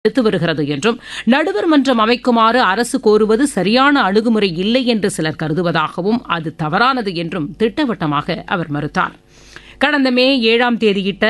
எடுத்து வருகிறது என்றும் நடுவர் மன்றம் அமைக்குமாறு அரசு கோருவது சரியான அணுகுமுறை இல்லை என்று சிலர் கருதுவதாகவும் அது தவறானது என்றும் திட்டவட்டமாக அவர் மறுத்தார் கடந்த மே ஏழாம் தேதியிட்ட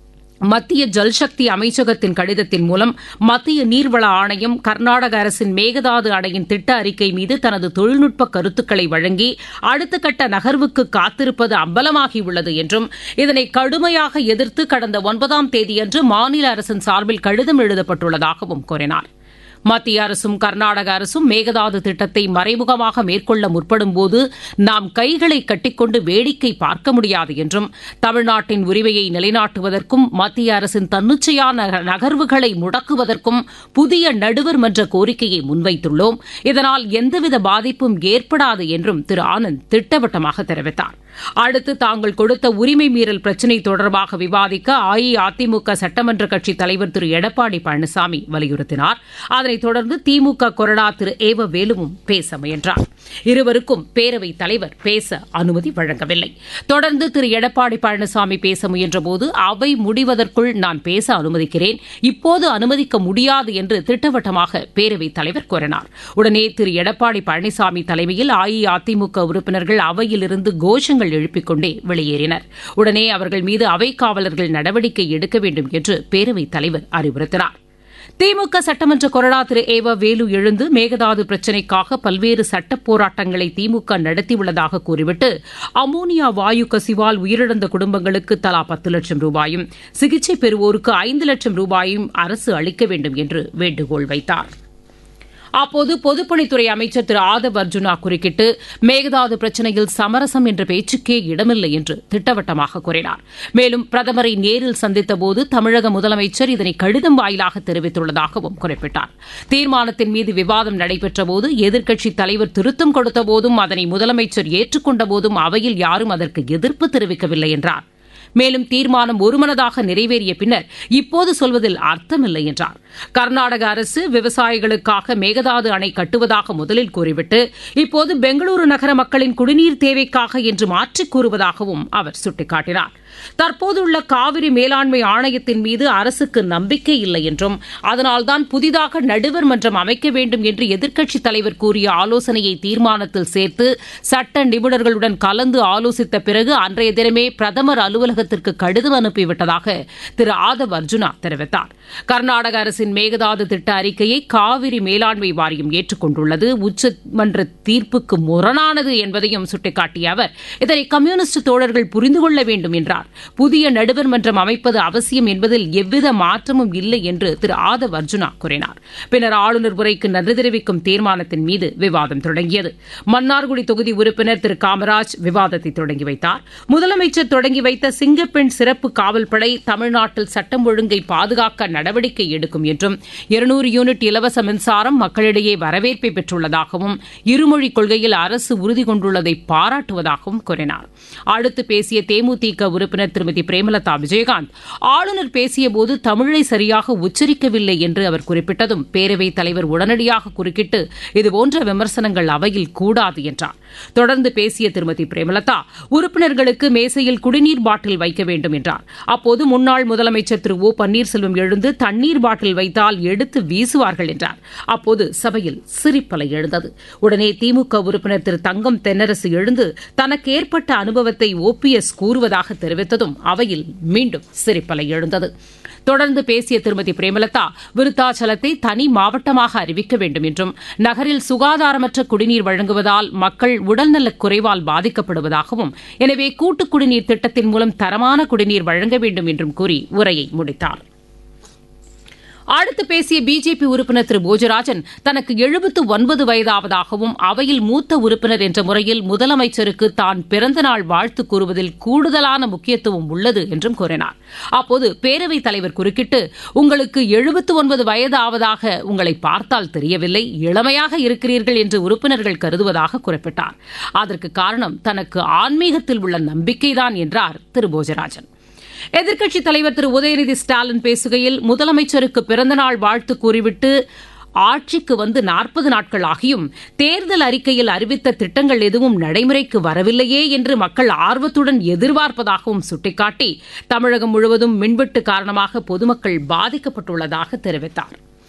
மத்திய ஜல்சக்தி அமைச்சகத்தின் கடிதத்தின் மூலம் மத்திய நீர்வள ஆணையம் கர்நாடக அரசின் மேகதாது அணையின் திட்ட அறிக்கை மீது தனது தொழில்நுட்ப கருத்துக்களை வழங்கி அடுத்த கட்ட நகர்வுக்கு காத்திருப்பது அம்பலமாகியுள்ளது என்றும் இதனை கடுமையாக எதிர்த்து கடந்த ஒன்பதாம் தேதியன்று மாநில அரசின் சார்பில் கடிதம் எழுதப்பட்டுள்ளதாகவும் கூறினார் மத்திய அரசும் கர்நாடக அரசும் மேகதாது திட்டத்தை மறைமுகமாக மேற்கொள்ள முற்படும்போது நாம் கைகளை கட்டிக்கொண்டு வேடிக்கை பார்க்க முடியாது என்றும் தமிழ்நாட்டின் உரிமையை நிலைநாட்டுவதற்கும் மத்திய அரசின் தன்னிச்சையான நகர்வுகளை முடக்குவதற்கும் புதிய நடுவர் மன்ற கோரிக்கையை முன்வைத்துள்ளோம் இதனால் எந்தவித பாதிப்பும் ஏற்படாது என்றும் திரு ஆனந்த் திட்டவட்டமாக தெரிவித்தார் அடுத்து தாங்கள் கொடுத்த உரிமை மீறல் பிரச்சினை தொடர்பாக விவாதிக்க அஇஅதிமுக சட்டமன்ற கட்சித் தலைவர் திரு எடப்பாடி பழனிசாமி வலியுறுத்தினார் அதனைத் தொடர்ந்து திமுக கொறடா திரு ஏவ வேலுவும் பேச முயன்றார் இருவருக்கும் பேரவைத் தலைவர் பேச அனுமதி வழங்கவில்லை தொடர்ந்து திரு எடப்பாடி பழனிசாமி பேச முயன்றபோது அவை முடிவதற்குள் நான் பேச அனுமதிக்கிறேன் இப்போது அனுமதிக்க முடியாது என்று திட்டவட்டமாக பேரவைத் தலைவர் கூறினார் உடனே திரு எடப்பாடி பழனிசாமி தலைமையில் அஇஅதிமுக உறுப்பினர்கள் அவையிலிருந்து கோஷங்கள் எழுப்பிக் கொண்டே வெளியேறினர் உடனே அவர்கள் மீது அவைக் காவலர்கள் நடவடிக்கை எடுக்க வேண்டும் என்று பேரவைத் தலைவர் அறிவுறுத்தினார் திமுக சட்டமன்ற கொறடா திரு ஏவ வேலு எழுந்து மேகதாது பிரச்சினைக்காக பல்வேறு சட்டப் போராட்டங்களை திமுக நடத்தியுள்ளதாக கூறிவிட்டு அமோனியா வாயு கசிவால் உயிரிழந்த குடும்பங்களுக்கு தலா பத்து லட்சம் ரூபாயும் சிகிச்சை பெறுவோருக்கு ஐந்து லட்சம் ரூபாயும் அரசு அளிக்க வேண்டும் என்று வேண்டுகோள் வைத்தாா் அப்போது பொதுப்பணித்துறை அமைச்சர் திரு ஆதவ் அர்ஜுனா குறுக்கிட்டு மேகதாது பிரச்சினையில் சமரசம் என்ற பேச்சுக்கே இடமில்லை என்று திட்டவட்டமாக கூறினார் மேலும் பிரதமரை நேரில் சந்தித்தபோது தமிழக முதலமைச்சர் இதனை கடிதம் வாயிலாக தெரிவித்துள்ளதாகவும் குறிப்பிட்டார் தீர்மானத்தின் மீது விவாதம் நடைபெற்றபோது எதிர்க்கட்சித் தலைவர் திருத்தம் கொடுத்தபோதும் அதனை முதலமைச்சர் ஏற்றுக்கொண்டபோதும் அவையில் யாரும் அதற்கு எதிர்ப்பு தெரிவிக்கவில்லை என்றார் மேலும் தீர்மானம் ஒருமனதாக நிறைவேறிய பின்னர் இப்போது சொல்வதில் அர்த்தமில்லை என்றார் கர்நாடக அரசு விவசாயிகளுக்காக மேகதாது அணை கட்டுவதாக முதலில் கூறிவிட்டு இப்போது பெங்களூரு நகர மக்களின் குடிநீர் தேவைக்காக என்று மாற்றிக் கூறுவதாகவும் அவர் சுட்டிக்காட்டினார் தற்போதுள்ள காவிரி மேலாண்மை ஆணையத்தின் மீது அரசுக்கு நம்பிக்கை இல்லை என்றும் அதனால்தான் புதிதாக நடுவர் மன்றம் அமைக்க வேண்டும் என்று எதிர்க்கட்சித் தலைவர் கூறிய ஆலோசனையை தீர்மானத்தில் சேர்த்து சட்ட நிபுணர்களுடன் கலந்து ஆலோசித்த பிறகு அன்றைய தினமே பிரதமர் அலுவலகத்திற்கு கடிதம் அனுப்பிவிட்டதாக திரு ஆதவ் அர்ஜுனா தெரிவித்தார் கர்நாடக அரசின் மேகதாது திட்ட அறிக்கையை காவிரி மேலாண்மை வாரியம் ஏற்றுக்கொண்டுள்ளது உச்சமன்ற தீர்ப்புக்கு முரணானது என்பதையும் சுட்டிக்காட்டிய அவர் இதனை கம்யூனிஸ்ட் தோழர்கள் புரிந்து கொள்ள வேண்டும் என்றார் புதிய நடுவர் மன்றம் அமைப்பது அவசியம் என்பதில் எவ்வித மாற்றமும் இல்லை என்று திரு ஆதவ் அர்ஜுனா கூறினார் பின்னர் ஆளுநர் உரைக்கு நன்றி தெரிவிக்கும் தீர்மானத்தின் மீது விவாதம் தொடங்கியது மன்னார்குடி தொகுதி உறுப்பினர் திரு காமராஜ் விவாதத்தை தொடங்கி வைத்தார் முதலமைச்சர் தொடங்கி வைத்த சிங்கப்பெண் சிறப்பு காவல்படை தமிழ்நாட்டில் சட்டம் ஒழுங்கை பாதுகாக்க நடவடிக்கை எடுக்கும் என்றும் இருநூறு யூனிட் இலவச மின்சாரம் மக்களிடையே வரவேற்பை பெற்றுள்ளதாகவும் இருமொழிக் கொள்கையில் அரசு உறுதி கொண்டுள்ளதை பாராட்டுவதாகவும் கூறினார் அடுத்து பேசிய தேமுதிக உறுப்பினர் திருமதி பிரேமலதா விஜயகாந்த் ஆளுநர் பேசியபோது தமிழை சரியாக உச்சரிக்கவில்லை என்று அவர் குறிப்பிட்டதும் பேரவைத் தலைவர் உடனடியாக குறுக்கிட்டு இதுபோன்ற விமர்சனங்கள் அவையில் கூடாது என்றார் தொடர்ந்து பேசிய திருமதி பிரேமலதா உறுப்பினர்களுக்கு மேசையில் குடிநீர் பாட்டில் வைக்க வேண்டும் என்றார் அப்போது முன்னாள் முதலமைச்சர் திரு ஓ பன்னீர்செல்வம் எழுந்து தண்ணீர் பாட்டில் வைத்தால் எடுத்து வீசுவார்கள் என்றார் அப்போது சபையில் சிரிப்பலை எழுந்தது உடனே திமுக உறுப்பினர் திரு தங்கம் தென்னரசு எழுந்து தனக்கு ஏற்பட்ட அனுபவத்தை ஓபிஎஸ் கூறுவதாக தெரிவித்ததும் அவையில் மீண்டும் சிரிப்பலை எழுந்தது தொடர்ந்து பேசிய திருமதி பிரேமலதா விருத்தாச்சலத்தை தனி மாவட்டமாக அறிவிக்க வேண்டும் என்றும் நகரில் சுகாதாரமற்ற குடிநீர் வழங்குவதால் மக்கள் உடல்நலக் குறைவால் பாதிக்கப்படுவதாகவும் எனவே கூட்டு குடிநீர் திட்டத்தின் மூலம் தரமான குடிநீர் வழங்க வேண்டும் என்றும் கூறி உரையை முடித்தார் அடுத்து பேசிய பிஜேபி உறுப்பினர் திரு போஜராஜன் தனக்கு எழுபத்து ஒன்பது வயதாவதாகவும் அவையில் மூத்த உறுப்பினர் என்ற முறையில் முதலமைச்சருக்கு தான் பிறந்தநாள் வாழ்த்து கூறுவதில் கூடுதலான முக்கியத்துவம் உள்ளது என்றும் கூறினார் அப்போது பேரவைத் தலைவர் குறுக்கிட்டு உங்களுக்கு எழுபத்து ஒன்பது வயது ஆவதாக உங்களை பார்த்தால் தெரியவில்லை இளமையாக இருக்கிறீர்கள் என்று உறுப்பினர்கள் கருதுவதாக குறிப்பிட்டார் அதற்கு காரணம் தனக்கு ஆன்மீகத்தில் உள்ள நம்பிக்கைதான் என்றார் திரு போஜராஜன் எதிர்க்கட்சித் தலைவர் திரு உதயநிதி ஸ்டாலின் பேசுகையில் முதலமைச்சருக்கு பிறந்தநாள் வாழ்த்து கூறிவிட்டு ஆட்சிக்கு வந்து நாற்பது நாட்கள் ஆகியும் தேர்தல் அறிக்கையில் அறிவித்த திட்டங்கள் எதுவும் நடைமுறைக்கு வரவில்லையே என்று மக்கள் ஆர்வத்துடன் எதிர்பார்ப்பதாகவும் சுட்டிக்காட்டி தமிழகம் முழுவதும் மின்வெட்டு காரணமாக பொதுமக்கள் பாதிக்கப்பட்டுள்ளதாக தெரிவித்தார்